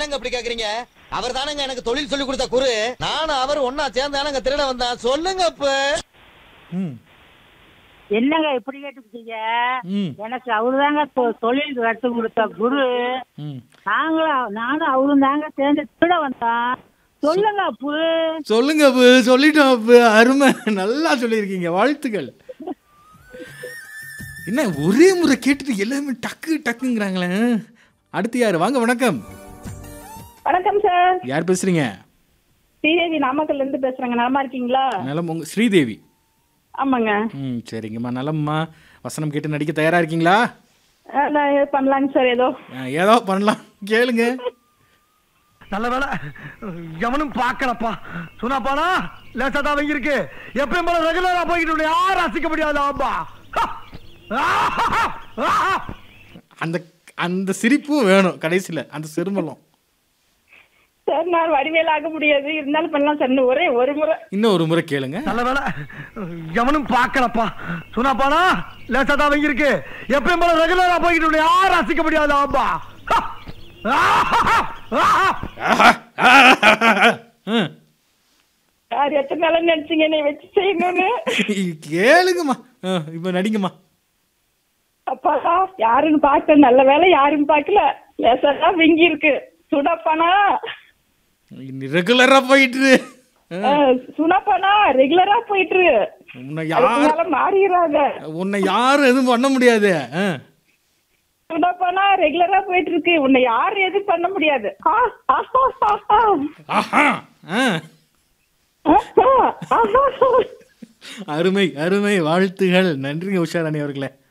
என்னங்க இப்படி கேக்குறீங்க அவர் தானங்க எனக்கு தொழில் சொல்லி கொடுத்த குரு நானும் அவர் ஒன்னா சேர்ந்தானங்க திருட வந்தான் சொல்லுங்க இப்ப ம் என்னங்க இப்படி கேட்டுக்கிட்டீங்க ம் எனக்கு அவருதாங்க தொ- தொழில் கத்து கொடுத்த குரு ம் நாங்களும் நானும் அவரும் தாங்க சேர்ந்து திருட வந்தோம் சொல்லுங்க அப்பு சொல்லுங்க அப்பு சொல்லிட்டோம் அப்பு அருமை நல்லா சொல்லியிருக்கீங்க வாழ்த்துக்கள் என்ன ஒரே முறை கேட்டுட்டு எல்லாமே டக்கு டக்குங்கிறாங்களே அடுத்து யார் வாங்க வணக்கம் வணக்கம் சார் யார் பேசுறீங்க ஸ்ரீதேவி நாமக்கல்ல இருந்து பேசுறேங்க நலமா இருக்கீங்களா நலம் உங்க ஸ்ரீதேவி ஆமாங்க ம் சரிங்கம்மா நலம்மா வசனம் கேட்டு நடிக்க தயாரா இருக்கீங்களா அஹ் நான் இது பண்ணலாங்க சார் ஏதோ ஆ, ஏதோ பண்ணலாம் கேளுங்க நல்ல வேலை எவனும் பாக்கலப்பா சுனாப்பானா லேசா தான் வாங்கியிருக்கு எப்பயும் போல ரெகுலரா போய்கிட்டு யாரும் ரசிக்க முடியாது ஆம்பா அந்த அந்த சிரிப்பும் வேணும் கடைசியில அந்த சிறுமலம் சார் நான் வடிவேல் ஆக முடியாது இருந்தாலும் பண்ணலாம் சார் இன்னும் ஒரே ஒரு முறை இன்னும் ஒரு முறை கேளுங்க நல்ல வேலை எவனும் பாக்கலப்பா சுனாப்பானா லேசா தான் வாங்கியிருக்கு எப்பயும் போல ரெகுலரா போய்கிட்டு யாரும் ரசிக்க முடியாது ஆம்பா ம். யார் எத்தனை நாளா நினைச்சீங்க என்னை வச்சு செய்யணும்னு கேளுங்கம்மா ஆ, இப்ப நடிங்கம்மா அப்பா யாருன்னு பார்த்தேன் நல்ல வேலை யாரும் பார்க்கல லேசா விங்கி இருக்கு சுடப்பானா ரெகுலரா போயிட்டு அஹ், சுனப்பானா ரெகுலரா போயிட்டு இருக்கு உன்னை யார் அதனால மாறிடுறாங்க உன்னை யாரும் எதுவும் பண்ண முடியாது ஆ. சுனப்பானா ரெகுலரா போயிட்டு இருக்கு உன்னை யாரும் எதுவும் பண்ண முடியாது ஆ, ஆஹா, ஆஹா. ஆஹா ஆ. ஆஹா, ஆஹா. அருமை அருமை வாழ்த்துகள் நன்றிங்க உஷாராணி அவர்களே